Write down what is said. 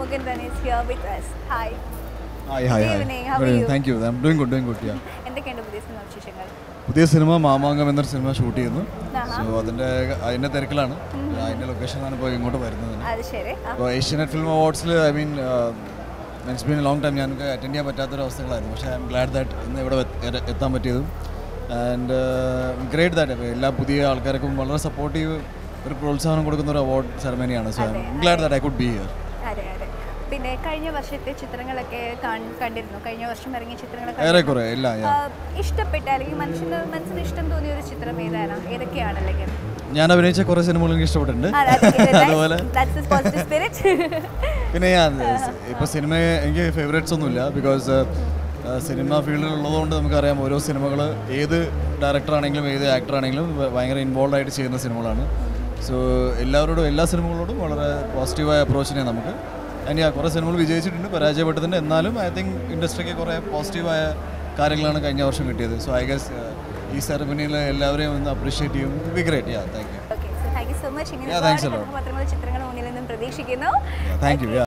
Mugan then is here with us. Hi. Hi hi Good evening. How are you? Thank you I am doing good doing good yeah എന്തൊക്കെയുണ്ട് പുതിയ cinema വിശേഷങ്ങൾ പുതിയ cinema Mamankam എന്നൊരു cinema shoot ചെയ്യുന്നു ആഹാ. So അതിൻ്റെ അതിൻ്റെ തിരക്കിലാണ് അതിൻ്റെ ലൊക്കേഷനാണ് ഇപ്പോൾ ഇങ്ങോട്ട് വരുന്നത് അത് ശരി ആ, അപ്പോൾ ഏഷ്യനെറ്റ് ഫിലിം അവാർഡ്സിൽ I mean means been long time ഞങ്ങൾക്ക് അറ്റൻഡ് ചെയ്യാൻ പറ്റാത്തൊരു അവസ്ഥകളായിരുന്നു പക്ഷേ ഐ എം ഗ്ലാഡ് ദാറ്റ് ഇന്ന് ഇവിടെ എത്ത- എത്താൻ പറ്റിയതും ആൻഡ് ഗ്രേറ്റ് ദാറ്റ് എല്ലാ പുതിയ ആൾക്കാർക്കും വളരെ സപ്പോർട്ടീവ് ഒരു പ്രോത്സാഹനം കൊടുക്കുന്ന ഒരു അവാർഡ് സെറമണിയാണ് so I am glad that I could be here അതെ അതെ പിന്നെ കഴിഞ്ഞ വർഷത്തെ ചിത്രങ്ങളൊക്കെ കാൺ- കണ്ടിരുന്നു കഴിഞ്ഞ വർഷം ഇറങ്ങിയ ചിത്രങ്ങളൊക്കെ ഏറെക്കുറെ ഇല്ല ആ, ഇഷ്ടപ്പെട്ട അല്ലെങ്കിൽ മനുഷ്യന് മനസ്സിന് ഇഷ്ടം തോന്നിയ ഒരു ചിത്രം ഏതാണ് ഏതൊക്കെയാണ് അല്ലെങ്കിൽ ഞാൻ അഭിനയിച്ച കുറേ സിനിമകൾ എനിക്ക് ഇഷ്ടപ്പെട്ടിട്ടുണ്ട് അതുപോലെ പിന്നെ ഞാൻ ഇപ്പോൾ സിനിമ എനിക്ക് ഫേവറേറ്റ്സ് ഒന്നുമില്ല ബിക്കോസ് സിനിമ ഫീൽഡിൽ ഉള്ളതുകൊണ്ട് നമുക്കറിയാം ഓരോ സിനിമകൾ ഏത് ഡയറക്ടറാണെങ്കിലും ഏത് ആക്ടറാണെങ്കിലും ഭയങ്കര ഇൻവോൾവ് ആയിട്ട് ചെയ്യുന്ന സിനിമകളാണ് സോ എല്ലാവരോടും എല്ലാ സിനിമകളോടും വളരെ പോസിറ്റീവായ അപ്രോച്ചിനെ നമുക്ക് അതിന് ആ കുറേ സിനിമകൾ വിജയിച്ചിട്ടുണ്ട് പരാജയപ്പെട്ടിട്ടുണ്ട് എന്നാലും ഐ തിങ്ക് ഇൻഡസ്ട്രിക്ക് കുറേ പോസിറ്റീവായ കാര്യങ്ങളാണ് കഴിഞ്ഞ വർഷം കിട്ടിയത് സോ ഐ ഗസ് ഈ സെറമണിയിൽ എല്ലാവരെയും ഒന്ന് അപ്രീഷിയേറ്റ് ചെയ്യും be great yeah thank you okay so thank you so much ഇങ്ങനെ Yeah, thanks a ഒരുപാട് lot. കഥാപാത്രങ്ങളുടെ ചിത്രങ്ങൾ മുന്നിൽ നിന്നും പ്രതീക്ഷിക്കുന്നു താങ്ക് യു